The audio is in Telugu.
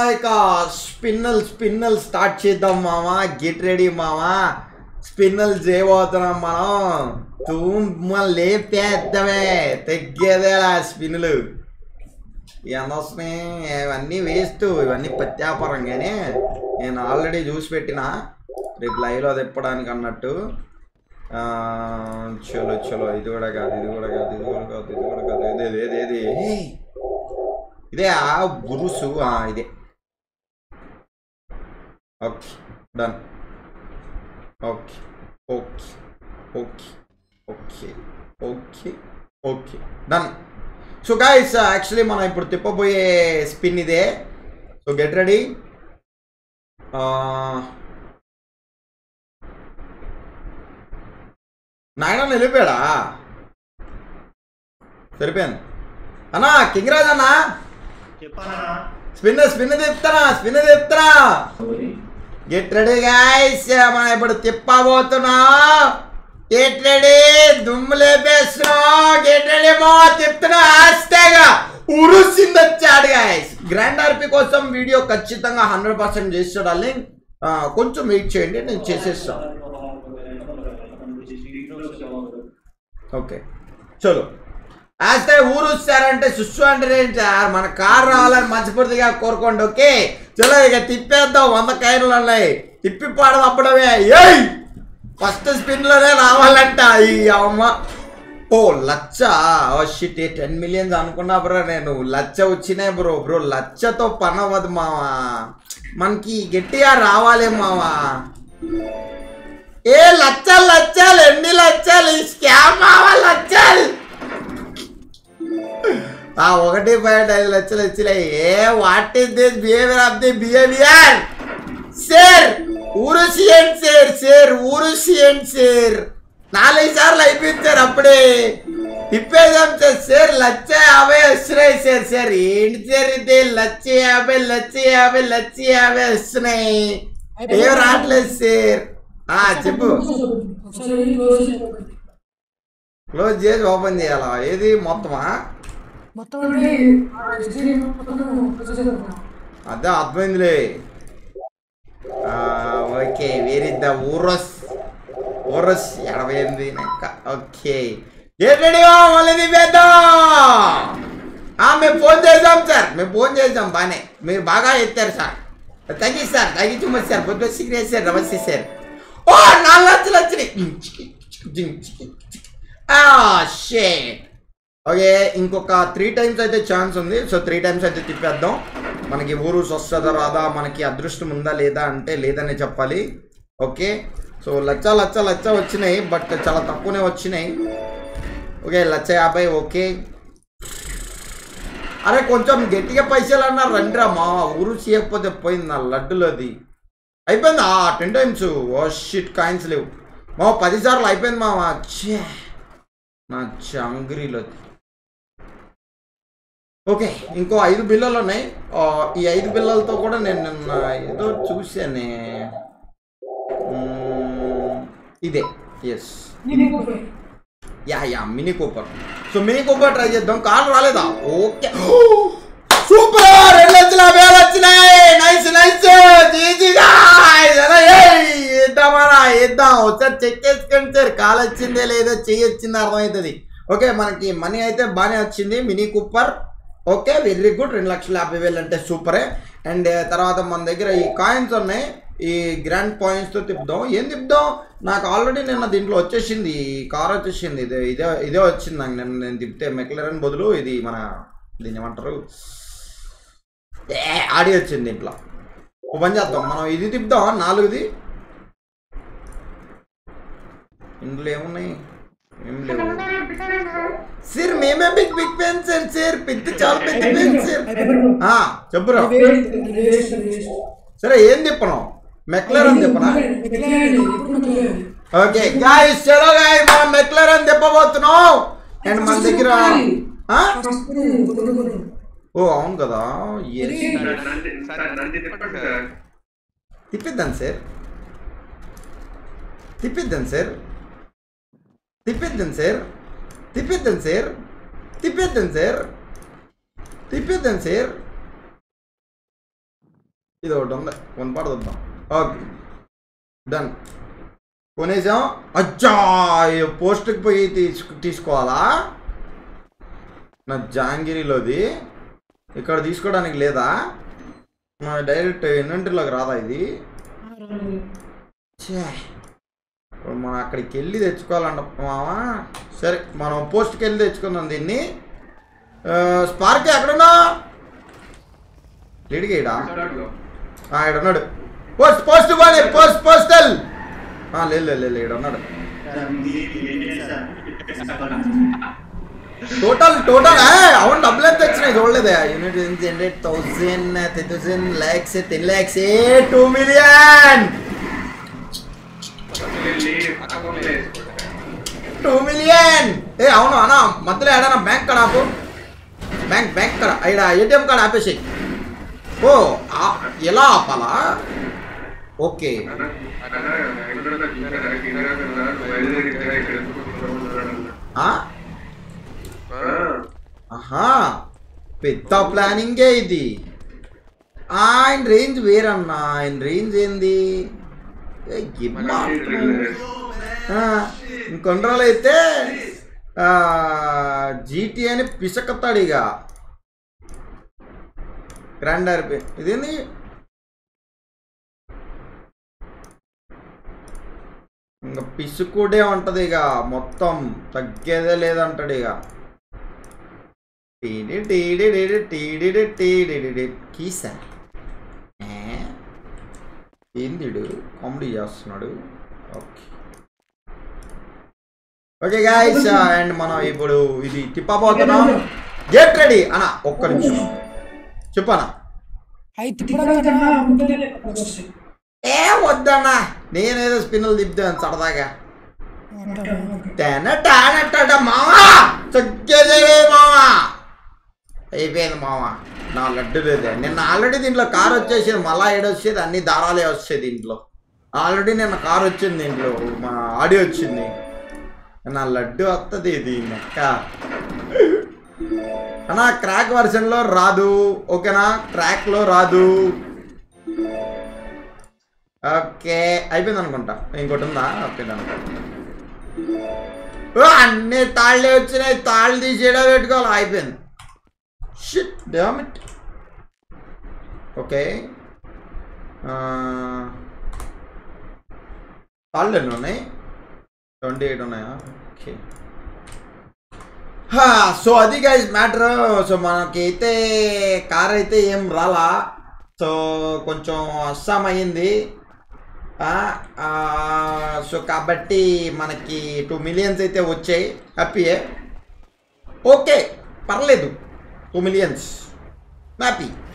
ఇక స్పిన్నల్ స్పిన్నల్ స్టార్ట్ చేద్దాం మామ గెట్ రెడీ మామ స్పిన్నల్ చేయబోతున్నాం మనం తూమ్మ లేపేద్దామే తగ్గేదేలా స్పిన్నులు ఎంత వస్తున్నాయి ఇవన్నీ వేస్ట్ ఇవన్నీ ప్రత్యాపరం కానీ నేను ఆల్రెడీ చూసి పెట్టిన రేపు లైవ్లో తిప్పడానికి అన్నట్టు ఆ, చలో చలో ఇది కూడా కాదు ఇది కూడా కాదు ఇది కూడా కాదు ఇది కూడా కాదు ఇది ఇది ఇది ఇది ఏయ్! ఇదే ఆ బురుసు ఆ, ఇదే okay done okay okay okay okay okay okay done so guys actually మనం ఇప్పుడు తిప్పబోయే స్పిన్ ఇదే సో గెట్ రెడీ నాయన వెళ్ళిపోయాడా సరిపోయింది అన్నా కింగ్ రాజ్ అన్నా చెప్పానా స్పిన్ స్పిన్ తిప్పుతానా స్పిన్ తిప్పుతానా గెట్ రెడీ గాయస్ మనం ఇప్పుడు తిప్పబోతున్నా గెట్ రెడీ దుమ్ము లేపేస్తున్నాం గెట్ రెడీ మా తిప్పుతున్నా హ్యాష్టాగ్ ఉరుసింది వచ్చాడు గాయస్ గ్రాండ్ ఆర్పీ కోసం వీడియో ఖచ్చితంగా హండ్రెడ్ పర్సెంట్ చేస్తాడు డార్లింగ్. ఆ కొంచెం వెయిట్ చేయండి నేను చేసేస్తాను ఓకే చలో అయితే ఊరు వస్తారంటే సుస్సు అంటే ఏంటి సార్ మన కార్ రావాలని మంచిపూర్తిగా కోరుకోండి ఓకే చలో ఇక తిప్పేద్దాం వంద కాయలు ఉన్నాయి తిప్పి పాడదు అప్పుడమే ఏయ్ ఫస్ట్ స్పిన్ లోనే రావాలంట ఈ అమ్మ ఓ లచ్చ ఓ షిట్ టెన్ మిలియన్స్ అనుకున్నా బ్రో నేను లచ్చ వచ్చినాయి బ్రో బ్రో లచ్చతో పని అవ్వదు మావా మనకి గట్టిగా రావాలి మావా ఏ లచ్చలు లచ్చాలు ఎన్ని లచ్చాలు ఈ స్కామ్ మావా లచ్చాలు ఆ ఒకటి పాయింట్ ఐదు లక్షలు వచ్చినాయి ఏ what is this behaviour of the behaviour sir ఊరు సీఎం సార్ సార్ ఊరు సీఎం సార్ నాలుగు సార్లు అయిపోయింది అప్పుడే తిప్పేదాం సార్ సార్ లక్ష యాభై వస్తున్నాయి సార్ సార్ ఏంటి సార్ ఇది లక్ష యాభై లక్ష యాభై లక్ష యాభై వస్తున్నాయి ఏం రావట్లేదు సార్ ఆ చెప్పు క్లోజ్ చేసి ఓపెన్ చేయాలా ఏది మొత్తమా మొత్తం అంటే ఆ హిస్టరీ మొత్తం వచ్చేసేది అదే అర్థమైందిలే ఆ, ఓకే వేర్ ఇస్ ద ఊరస్ ఊరస్ ఎనభై ఎనిమిది నెక్క ఓకే ఏంటండి మళ్ళీ దింపేద్దాం ఆ, మేము ఫోన్ చేసాం సార్ మేము ఫోన్ చేసాం బాగానే మీరు బాగా ఎత్తారు sir thank you sir thank you much sir బుద్ధి సిగ్నేచర్ సార్ నమస్తే సార్ ఓ నాలుగు లక్షలు వచ్చినాయి షేట్ ఓకే ఇంకొక త్రీ టైమ్స్ అయితే ఛాన్స్ ఉంది సో త్రీ టైమ్స్ అయితే తిప్పేద్దాం మనకి ఊరు వస్తుందా రాదా మనకి అదృష్టం ఉందా లేదా అంటే లేదనే చెప్పాలి ఓకే సో లచ్చ లచ్చ లచ్చ వచ్చినాయి బట్ చాలా తక్కువనే వచ్చినాయి ఓకే లచ్చ యాభై ఓకే అరే కొంచెం గట్టిగా పైసలు అన్నారు రండిరా మా ఊరు చేయకపోతే పోయింది నా లడ్డులోది అయిపోయింది ఆ టెన్ టైమ్స్ ఓ షిట్ కాయిన్స్ లేవు మా పది సార్లు అయిపోయింది మామ ఛే నా చంగ్రీలో ఓకే ఇంకో ఐదు బిల్లలు ఉన్నాయి ఆ, ఈ ఐదు బిల్లలతో కూడా నేను నిన్న ఏదో చూసానే మ్మ్, ఇదే yes ya ya mini cooper so mini cooper try చేద్దాం కాల్ రాలేదా ఓకే సూపర్ రెండు లక్షల వేలు వచ్చినాయి నైస్ నైస్ ఈజీగా ఇద్దామరా ఇద్దాం ఒకసారి చెక్ చేసుకోండి సార్ కాల్ వచ్చిందే లేదో చెయ్యి వచ్చిందో అర్థమవుతుంది ఓకే మనకి మనీ అయితే బాగానే వచ్చింది mini cooper okay very good రెండు లక్షల యాభై వేలు అంటే సూపరే అండ్ తర్వాత మన దగ్గర ఈ కాయిన్స్ ఉన్నాయి ఈ గ్రాండ్ పాయింట్స్తో తిప్పుదాం ఏం తిప్పుదాం నాకు ఆల్రెడీ నిన్న దీంట్లో వచ్చేసింది ఈ కార్ వచ్చేసింది ఇదే ఇదే ఇదే వచ్చింది నాకు నిన్న నేను తిప్పితే మెక్లరన్ బదులు ఇది మన దీన్ని ఏమంటారు ఏ ఆడి వచ్చింది దీంట్లో ఓ పని చేద్దాం మనం ఇది తిప్పుదాం నాలుగుది ఇందులో ఏమున్నాయి ఏం లేవు సార్ మేమే big big pen sir sir పెద్ద చాలా పెద్ద పెన్ సార్ ఆ, చెప్పురా సరే ఏం తిప్పను మెక్లరన్ తిప్పనా ఓకే గాయస్ చలో గాయస్ మనం మెక్లరన్ తిప్పబోతున్నాం అండ్ మన దగ్గర ఆ? ఓ అవును కదా Yes. సార్ నంది చెప్పండి సార్ తిప్పిద్దాం సార్ తిప్పిద్దాం సార్ తిప్పిద్దాం సార్ తిప్పిద్దాం సార్ తిప్పిద్దాం సార్ తిప్పిద్దాం సార్ ఇది ఒకటి ఉంది కొనపాటు చూద్దాం ఓకే డన్ కొనేసాం అచ్చా ఈ పోస్ట్కి పోయి తీసుకు తీసుకోవాలా నా జాంగిరీలోది ఇక్కడ తీసుకోవడానికి లేదా మా డైరెక్ట్ ఇన్వెంటరీలోకి రాదా ఇది ఛే. ఇప్పుడు మనం అక్కడికి వెళ్ళి తెచ్చుకోవాలంట మావా సరే మనం పోస్ట్కి వెళ్ళి తెచ్చుకుందాం దీన్ని ఆ, స్పార్క్ ఎక్కడున్నా లేడిగా ఈడ ఆ, ఈడ ఉన్నాడు పోస్ట్ పోస్ట్ పోనీ పోస్ట్ పోస్టల్ ఆ, లేదు లేదు లేదు ఈడ ఉన్నాడు టోటల్ టోటల్ అవును డబ్బులు ఎంత వచ్చినాయి చూడలేదే unit generate thousand ten thousand lakhs ten lakhs ఏ టూ మిలియన్ టూ మిలియన్ ఏ అవును అన్న మధ్యలో ఏడన్నా బ్యాంక్ కార్డ్ ఆపు బ్యాంక్ బ్యాంక్ కార్డ్ ఇక్కడ ఏటీఎం కార్డ్ ఆపేసి ఓ ఆ- ఎలా ఆపాలా ఓకే ఆ? ఆహా పెద్ద ప్లానింగే ఇది ఆయన రేంజ్ వేరన్నా ఆయన రేంజ్ ఏంది ఏ, గిమ్మ ఆ, ఇంకొన్ని రోజులు అయితే జీటీ అని పిసకతాడు ఇక గ్రాండ్ ఆర్పి ఇదేంది ఇంకా పిసుకుడే ఉంటది ఇక మొత్తం తగ్గేదే లేదంటాడు ఇక టీడి టీడి టీడి టీడి టీడి కీసా ఏ? ఏందిడు కామెడీ చేస్తున్నాడు ఓకే ఓకే గాయస్ అండ్ మనం ఇప్పుడు ఇది తిప్పబోతున్నాం గెట్ రెడీ అన్న ఒక్క నిమిషం చెప్పనా అయితే తిప్పడానికన్నా ముందే వస్తుంది ఏ వద్దన్నా నేనేదో స్పిన్నులు తిప్పుతాను సరదాగా టెన టానట మావా తగ్గేదే మావా అయిపోయింది మావా నా లడ్డు లేదే నిన్న ఆల్రెడీ దీంట్లో కార్ వచ్చేసేది మళ్ళా ఏడొచ్చేది అన్ని దారాలే వచ్చాయి దీంట్లో ఆల్రెడీ నిన్న కార్ వచ్చింది దీంట్లో మా ఆడియో వచ్చింది నా లడ్డు వస్తుంది ఇది నెక్క అన్నా క్రాక్ వర్షన్లో రాదు ఓకేనా ట్రాక్లో రాదు ఓకే అయిపోయింది అనుకుంటా ఇంకోటి ఉందా ఓకే done. ఓ, అన్ని తాళ్ళే వచ్చినాయి తాళ్ళు తీసేయడం పెట్టుకోవాలి అయిపోయింది షిట్ డామిట్ ఓకే తాళ్ళు ఎన్ని ఉన్నాయి ట్వంటీ ఎయిట్ ఉన్నాయా ఓకే సో అది గైజ్ మ్యాటర్ సో మనకైతే కార్ అయితే ఏం రాలా సో కొంచెం అస్సాం అయ్యింది ఆ, ఆ, సో కాబట్టి మనకి టూ మిలియన్స్ అయితే వచ్చాయి హ్యాపీయే ఓకే పర్లేదు టూ మిలియన్స్ హ్యాపీ